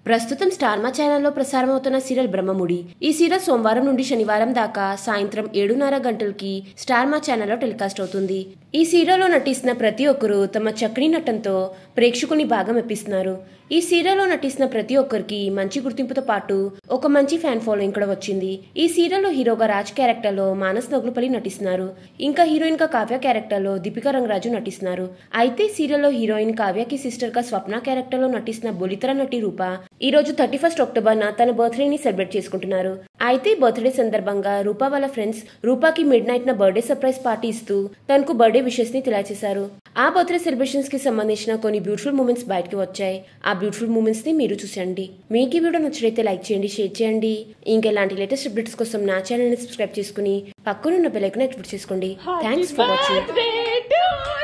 ప్రస్తుతం స్టార్ మా ఛానల్లో ప్రసారం అవుతున్న సీరియల్ బ్రహ్మముడి ఈ సీరియల్ సోమవారం నుండి శనివారం దాకా సాయంత్రం ఏడున్నర గంటలకి స్టార్ మా ఛానల్లో టెలికాస్ట్ అవుతుంది ఈ సీరియల్లో నటిస్తున్న ప్రతి ఒక్కరూ తమ చక్కని నటనతో ప్రేక్షకుల్ని బాగా మెప్పిస్తున్నారు ఈ సీరియల్లో నటిస్తున్న ప్రతి ఒక్కరికి మంచి గుర్తింపుతో పాటు ఒక మంచి ఫ్యాన్ ఫాలోయింగ్ కూడా వచ్చింది ఈ సీరియల్లో హీరోగా రాజ్ క్యారెక్టర్లో మానస్ నగులుపల్లి నటిస్తున్నారు ఇంకా హీరోయిన్ గా కావ్య క్యారెక్టర్లో దీపికా రంగరాజు నటిస్తున్నారు అయితే సీరియల్లో హీరోయిన్ కావ్యకి సిస్టర్ గా స్వప్న క్యారెక్టర్లో నటిస్తున్న బొలితర నటి రూప ఈ రోజు థర్టీ ఫస్ట్ అక్టోబర్ న తన బర్త్డే ని సెలబ్రేట్ చేసుకుంటున్నారు అయితే బర్త్డే సందర్భంగా రూపా వాళ్ళ ఫ్రెండ్స్ రూపాకి మిడ్ నైట్ న బర్త్డే సర్ప్రైజ్ పార్టీ ఇస్తూ తనకు బర్త్డే విషెస్ ని తెలియజేశారు ఆ బర్త్డే సెలబ్రేషన్స్ కి సంబంధించిన కొన్ని బ్యూటిఫుల్ మూమెంట్స్ బయటకి వచ్చాయి ఆ బ్యూటిఫుల్ మూమెంట్స్ ని మీరు చూసండి మీకు ఈ వీడియో నచ్చినైతే లైక్ చేయండి షేర్ చేయండి ఇంకా ఇలాంటి లేటెస్ట్ అప్డేట్స్ కోసం నా ఛానల్ ని సబ్స్క్రైబ్ చేసుకుని పక్కనున్న బెల్ ఐకాన్ యాక్టివేట్ చేసుకోండి thanks for watching birthday to